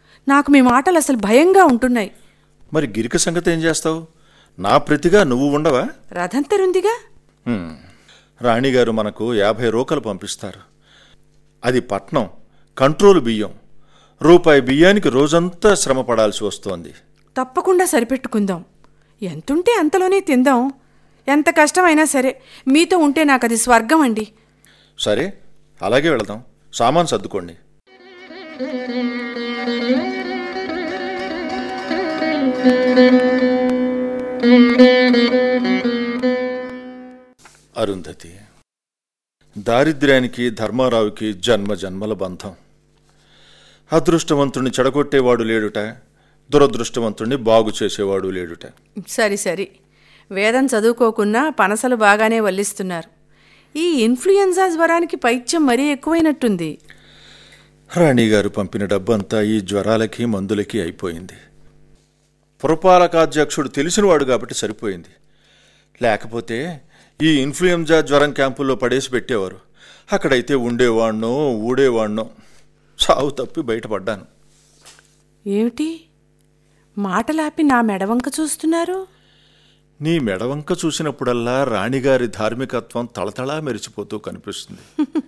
నాకు మీ మాటలు అసలు భయంగా ఉంటున్నాయి మరి గిరిక సంగతి ఏం చేస్తావు నా ప్రతిగా నువ్వు ఉండవా రథంతరుందిగా హ్మ్. రాణిగారు మనకు యాభై రూకలు పంపిస్తారు అది పట్నం కంట్రోల్ బియ్యం రూపాయి బియ్యానికి రోజంతా శ్రమ పడాల్సి వస్తోంది తప్పకుండా సరిపెట్టుకుందాం ఎంతుంటే అంతలోనే తిందాం ఎంత కష్టమైనా సరే మీతో ఉంటే నాకు అది స్వర్గం అండి సరే అలాగే వెళదాం సామాన్ సర్దుకోండి అరుంధతి దారిద్ర్యానికి ధర్మారావుకి జన్మ జన్మల బంధం అదృష్టవంతుణ్ణి చెడగొట్టేవాడు లేడుట దురదృష్టవంతుణ్ణి బాగు చేసేవాడు లేడుట సరి సరి వేదం చదువుకోకున్నా పనసలు బాగానే వల్లిస్తున్నారు ఈ ఇన్ఫ్లుయెన్జా జ్వరానికి పైత్యం మరీ ఎక్కువైనట్టుంది రాణిగారు పంపిన డబ్బంతా ఈ జ్వరాలకి మందులకి అయిపోయింది పురపాలకాధ్యక్షుడు తెలిసినవాడు కాబట్టి సరిపోయింది లేకపోతే ఈ ఇన్ఫ్లుయెంజా జ్వరం క్యాంపుల్లో పడేసి పెట్టేవారు అక్కడైతే ఉండేవాణ్ణో ఊడేవాణ్ణో సావు తప్పి బయటపడ్డాను ఏమిటి మాటలాపి నా మెడవంక చూస్తున్నారు నీ మెడవంక చూసినప్పుడల్లా రాణిగారి ధార్మికత్వం తళతళా మెరిచిపోతూ కనిపిస్తుంది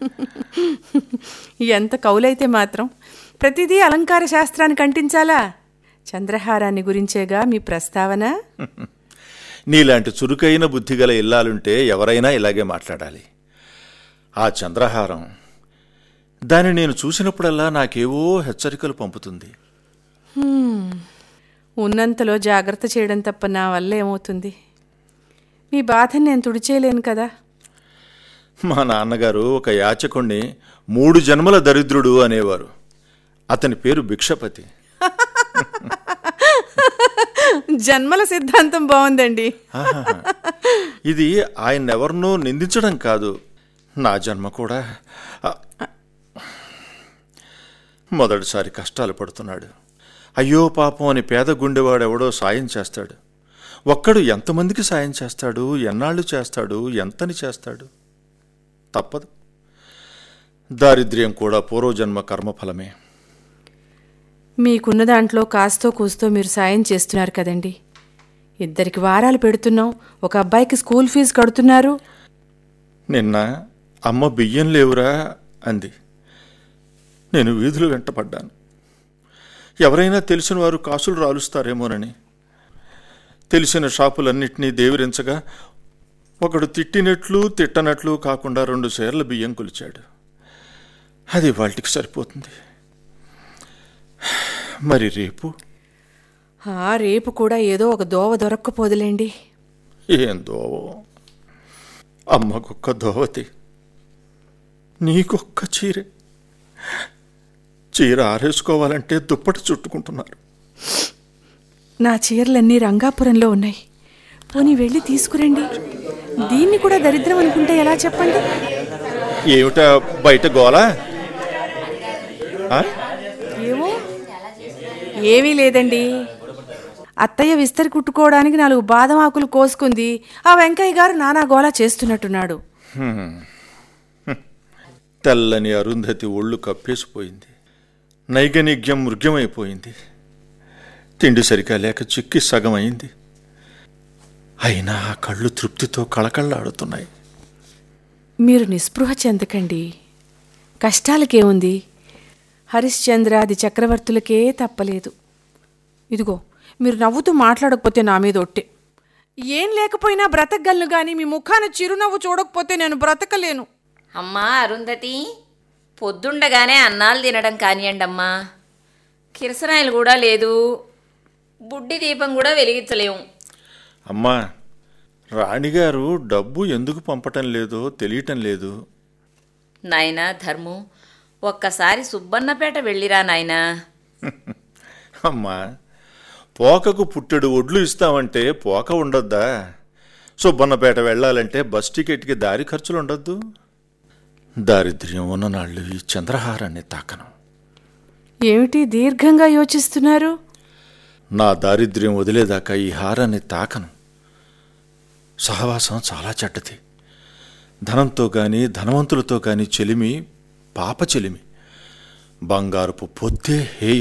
ఎంత కౌలైతే మాత్రం ప్రతిదీ అలంకార శాస్త్రానికి అంటించాలా చంద్రహారాన్ని గురించేగా మీ ప్రస్తావన నీలాంటి చురుకైన బుద్ధిగల ఇల్లాలుంటే ఎవరైనా ఇలాగే మాట్లాడాలి ఆ చంద్రహారం దాన్ని నేను చూసినప్పుడల్లా నాకేవో హెచ్చరికలు పంపుతుంది ఉన్నంతలో జాగ్రత్త చేయడం తప్ప నా వల్ల ఏమవుతుంది మీ బాధని నేను తుడిచేయలేను కదా మా నాన్నగారు ఒక యాచకుణ్ణి మూడు జన్మల దరిద్రుడు అనేవారు అతని పేరు భిక్షపతి జన్మల సిద్ధాంతం బాగుందండి ఆహాహా. ఇది ఆయన్నెవరినో నిందించడం కాదు నా జన్మ కూడా ఆ, మొదటిసారి కష్టాలు పడుతున్నాడు అయ్యో పాపం అని పేద గుండెవాడెవడో సాయం చేస్తాడు ఒక్కడు ఎంతమందికి సాయం చేస్తాడు ఎన్నాళ్ళు చేస్తాడు ఎంతని చేస్తాడు తప్పదు దారిద్ర్యం కూడా పూర్వజన్మ కర్మఫలమే మీకున్న దాంట్లో కాస్తో కూస్తో మీరు సాయం చేస్తున్నారు కదండి ఇద్దరికి వారాలు పెడుతున్నాం ఒక అబ్బాయికి స్కూల్ ఫీజు కడుతున్నారు నిన్న అమ్మ బియ్యం లేవురా అంది నేను వీధులు వెంట పడ్డాను ఎవరైనా తెలిసిన వారు కాసులు రాలుస్తారేమోనని తెలిసిన షాపులన్నిటినీ దేవిరించగా ఒకడు తిట్టినట్లు తిట్టనట్లు కాకుండా రెండు సేర్ల బియ్యం కొలిచాడు అది వాళ్ళకి సరిపోతుంది మరి రేపు ఆ రేపు కూడా ఏదో ఒక దోవ దొరక్కపోదులేండి ఏం దోవో అమ్మకొక్క దోవతి నీకొక్క చీరే చీర ఆరేసుకోవాలంటే దుప్పటి చుట్టుకుంటున్నారు నా చీరలన్నీ రంగాపురంలో ఉన్నాయి పోనీ వెళ్ళి తీసుకురండి దీన్ని కూడా దరిద్రం అనుకుంటే ఎలా చెప్పండి ఏమిటా బయట గోల ఆ? ఏమో ఏమీ లేదండి అత్తయ్య విస్తరి కుట్టుకోవడానికి నాలుగు బాదం ఆకులు కోసుకుంది ఆ వెంకయ్య గారు నానా గోలా చేస్తున్నట్టున్నాడు తెల్లని అరుంధతి ఒళ్ళు కప్పేసిపోయింది నైగనిగ్యం మృగ్యమైపోయింది తిండి సరిగా లేక చిక్కి సగం అయింది అయినా ఆ కళ్ళు తృప్తితో కళకళ్ళాడుతున్నాయి మీరు నిస్పృహ చెందకండి కష్టాలకేముంది హరిశ్చంద్రాది చక్రవర్తులకే తప్పలేదు ఇదిగో మీరు నవ్వుతూ మాట్లాడకపోతే నా మీద ఒట్టే ఏం లేకపోయినా బ్రతకగలను కానీ మీ ముఖాన చిరునవ్వు చూడకపోతే నేను బ్రతకలేను అమ్మా అరుంధతి పొద్దుండగానే అన్నాలు తినడం కానియండమ్మా కిరసనాయిలు కూడా లేదు బుడ్డి దీపం కూడా వెలిగించలేము అమ్మా రాణిగారు డబ్బు ఎందుకు పంపటం లేదో తెలియటం లేదు నాయనా ధర్ము ఒక్కసారి సుబ్బన్నపేట వెళ్ళిరా నాయనా అమ్మా పోకకు పుట్టెడు ఒడ్లు ఇస్తామంటే పోక ఉండొద్దా సుబ్బన్నపేట వెళ్ళాలంటే బస్ టికెట్కి దారి ఖర్చులు ఉండొద్దు దారిద్ర్యం ఉన్ననాళ్ళు ఈ చంద్రహారాన్ని తాకను ఏమిటి దీర్ఘంగా యోచిస్తున్నారు నా దారిద్ర్యం వదిలేదాకా ఈ హారాన్ని తాకను సహవాసం చాలా చెడ్డది ధనంతో గాని ధనవంతులతో గాని చెలిమి పాప చెలిమి బంగారుపు పొద్దే హే